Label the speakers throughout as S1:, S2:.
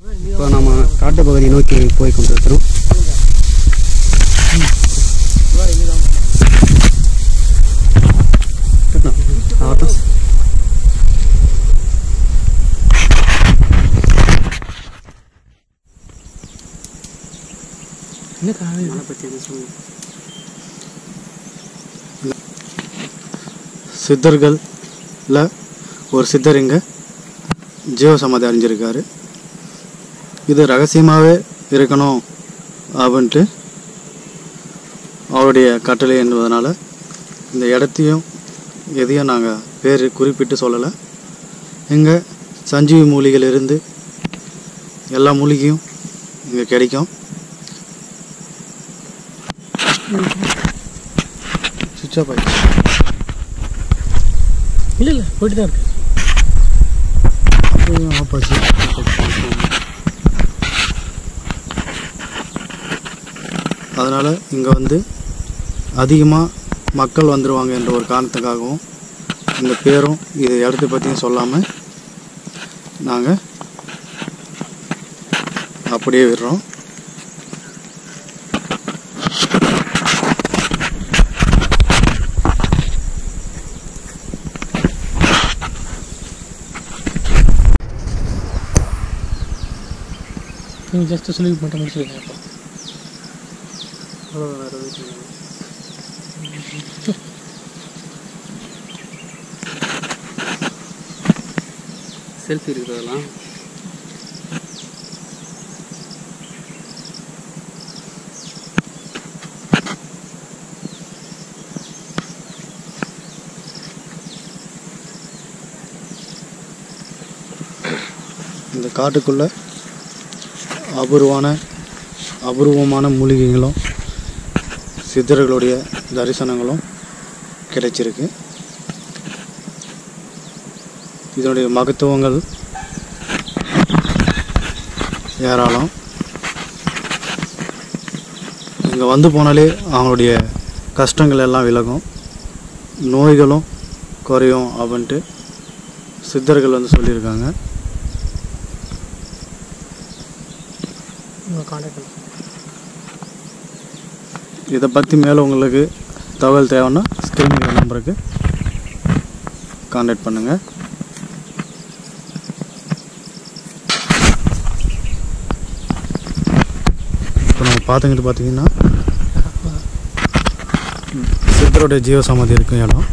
S1: இப்போ நம்ம காட்டு பகுதியை நோக்கி போய் கொண்டிருக்கிறோம் ஆகட்டும்.
S2: என்ன காவேரி
S1: மலை பற்றி எதுவும் சொல்லுங்க.
S3: சித்தர்கள்ல ஒரு சித்தர் இங்கே ஜீவ சமாதி அடைஞ்சிருக்காரு இது ரகசியமாகவே இருக்கணும் அப்படின்ட்டு அவருடைய கட்டளை என்பதனால இந்த இடத்தையும் எதையும் நாங்கள் பேர் குறிப்பிட்டு சொல்லலை இங்கே சஞ்சீவி மூலிகையிலிருந்து எல்லா மூலிகையும் இங்கே கிடைக்கும் சுவிட்ச் ஆஃப் ஆயிடுச்சு
S2: இல்லை இல்லை போயிட்டு தான் இருக்கு
S3: ஆப்போசிட் அதனால் இங்கே வந்து அதிகமாக மக்கள் வந்துடுவாங்க என்ற ஒரு காரணத்துக்காகவும் இந்த பேரும் இது இடத்த பற்றியும் சொல்லாமல் நாங்கள் அப்படியே விடுறோம்
S2: நீங்கள் ஜஸ்ட்டு சொல்லி மட்டும் முடிச்சுருக்கேன் இப்போ
S1: அவ்வளோதான் வேறு எதுவும் சொல்லுங்க. செல்ஃபி இருக்கிறதெல்லாம்
S3: இந்த காட்டுக்குள்ளே அபூர்வான அபூர்வமான மூலிகைகளும் சித்தர்களுடைய தரிசனங்களும் கிடைச்சிருக்கு இதனுடைய மகத்துவங்கள் ஏராளம் இங்கே வந்து போனாலே அவங்களுடைய கஷ்டங்கள் எல்லாம் விலகும் நோய்களும் குறையும் அப்படின்ட்டு சித்தர்கள் வந்து சொல்லியிருக்காங்க
S2: உங்களை காண்டாக்ட் பண்ண
S3: இதை பற்றி மேலே உங்களுக்கு தகவல் தேவைன்னா ஸ்க்ரீன் நம்பருக்கு காண்டாக்ட் பண்ணுங்கள் இப்போ நம்ம பார்த்துக்கிட்டு பார்த்தீங்கன்னா சித்தருடைய ஜீவ சமாதி இருக்கும் இடம்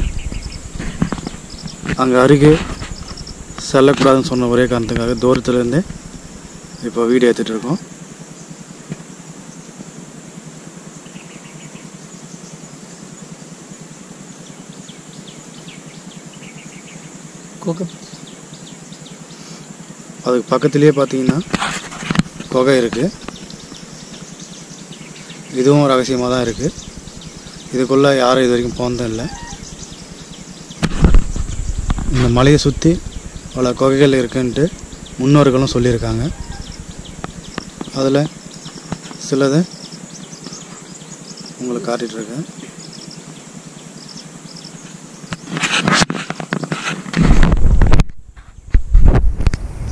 S3: அங்கே அருகே செல்லக்கூடாதுன்னு சொன்ன ஒரே காரணத்துக்காக தூரத்துலேருந்தே இப்போ வீடியோ எடுத்துகிட்டு இருக்கோம்
S2: கோகை
S3: அதுக்கு பக்கத்துலேயே பார்த்தீங்கன்னா குகை இருக்குது இதுவும் ரகசியமாக தான் இருக்குது இதுக்குள்ளே யாரும் இது வரைக்கும் போனதும் இல்லை இந்த மலையை சுற்றி பல குகைகள் இருக்குன்ட்டு முன்னோர்களும் சொல்லியிருக்காங்க அதில் சிலதை உங்களுக்கு காட்டிகிட்டு இருக்கேன்